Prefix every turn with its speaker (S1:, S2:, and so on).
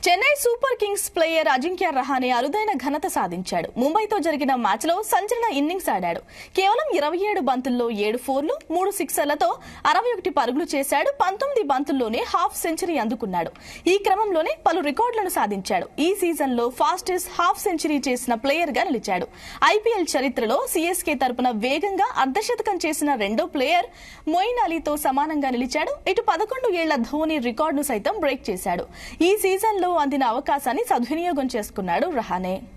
S1: Chennai super kings player Ajinkya Rahane అరుదైన ఘనత సాధించాడు ముంబైతో జరిగిన మ్యాచ్లో సంచలన ఇన్నింగ్స్ ఆడాడు కేవలం ఇరవై ఏడు బంతుల్లో ఏడు ఫోర్లు మూడు సిక్సర్లతో అరవై ఒకటి పరుగులు చేశాడు పంతొమ్మిది బంతుల్లోనే హాఫ్ సెంచరీ అందుకున్నాడు ఈ క్రమంలోనే పలు రికార్డులను సాధించాడు ఈ సీజన్లో ఫాస్టెస్ట్ హాఫ్ సెంచరీ చేసిన ప్లేయర్ గా నిలిచాడు ఐపీఎల్ చరిత్రలో సీఎస్కే తరపున వేగంగా అర్ధశతకం చేసిన రెండో ప్లేయర్ మొయిన్ అలీతో సమానంగా నిలిచాడు ఇటు పదకొండు ఏళ్ల ధోని రికార్డును సైతం బ్రేక్ చేశాడు ఈ సీజన్లో అందిన అవకాశాన్ని సద్వినియోగం చేసుకున్నాడు రహానే